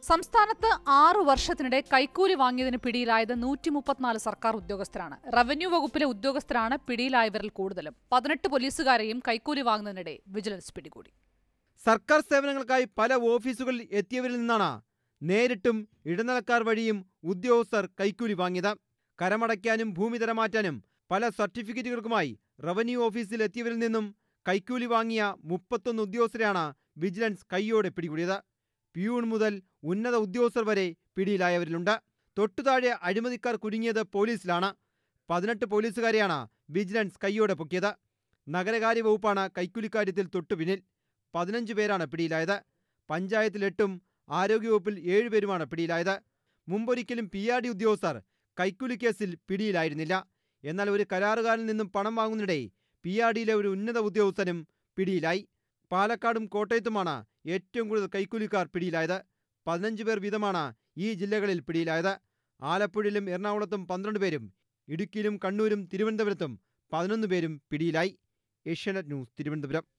സംസ്ഥാനത്ത് ആറു വർഷത്തിനിടെ കൈക്കൂലി വാങ്ങിയതിന് പിടിയിലായത് നൂറ്റി മുപ്പത്തിനാല് സർക്കാർ ഉദ്യോഗസ്ഥരാണ് റവന്യൂ വകുപ്പിലെ ഉദ്യോഗസ്ഥരാണ് പിടിയിലായവരിൽ കൂടുതലും പതിനെട്ട് പോലീസുകാരെയും കൈക്കൂലി വാങ്ങുന്നതിനിടെ വിജിലൻസ് പിടികൂടി സർക്കാർ സേവനങ്ങൾക്കായി പല ഓഫീസുകളിൽ എത്തിയവരിൽ നിന്നാണ് നേരിട്ടും ഇടനിലക്കാർ വഴിയും ഉദ്യോഗസ്ഥർ കൈക്കൂലി വാങ്ങിയത് കരമടയ്ക്കാനും ഭൂമി തരമാറ്റാനും പല സർട്ടിഫിക്കറ്റുകൾക്കുമായി റവന്യൂ ഓഫീസിൽ എത്തിയവരിൽ നിന്നും കൈക്കൂലി വാങ്ങിയ മുപ്പത്തൊന്ന് ഉദ്യോഗസ്ഥരെയാണ് വിജിലൻസ് കൈയോടെ പിടികൂടിയത് പിയൂൺ മുതൽ ഉന്നത ഉദ്യോഗസ്ഥർ വരെ പിടിയിലായവരിലുണ്ട് തൊട്ടുതാഴെ അഴിമതിക്കാർ കുടുങ്ങിയത് പോലീസിലാണ് പതിനെട്ട് പോലീസുകാരെയാണ് വിജിലൻസ് കൈയോടെ പൊക്കിയത് നഗരകാര്യ വകുപ്പാണ് കൈക്കൂലിക്കാര്യത്തിൽ തൊട്ടുപിന്നിൽ പതിനഞ്ച് പേരാണ് പിടിയിലായത് പഞ്ചായത്തിൽ എട്ടും ആരോഗ്യവകുപ്പിൽ ഏഴുപേരുമാണ് പിടിയിലായത് മുമ്പൊരിക്കലും പി ആർ ഡി ഉദ്യോഗസ്ഥർ കൈക്കൂലി കേസിൽ പിടിയിലായിരുന്നില്ല എന്നാൽ ഒരു കരാറുകാരിൽ നിന്നും പണം വാങ്ങുന്നതിനിടെ പി ആർ ഡിയിലെ ഒരു ഉന്നത ഉദ്യോഗസ്ഥനും പിടിയിലായി പാലക്കാടും കോട്ടയത്തുമാണ് ഏറ്റവും കൂടുതൽ കൈക്കൂലിക്കാർ പിടിയിലായത് പതിനഞ്ച് പേർ വീതമാണ് ഈ ജില്ലകളിൽ പിടിയിലായത് ആലപ്പുഴയിലും എറണാകുളത്തും പന്ത്രണ്ട് പേരും ഇടുക്കിയിലും കണ്ണൂരും തിരുവനന്തപുരത്തും പതിനൊന്ന് പേരും പിടിയിലായി ഏഷ്യാനെറ്റ് ന്യൂസ് തിരുവനന്തപുരം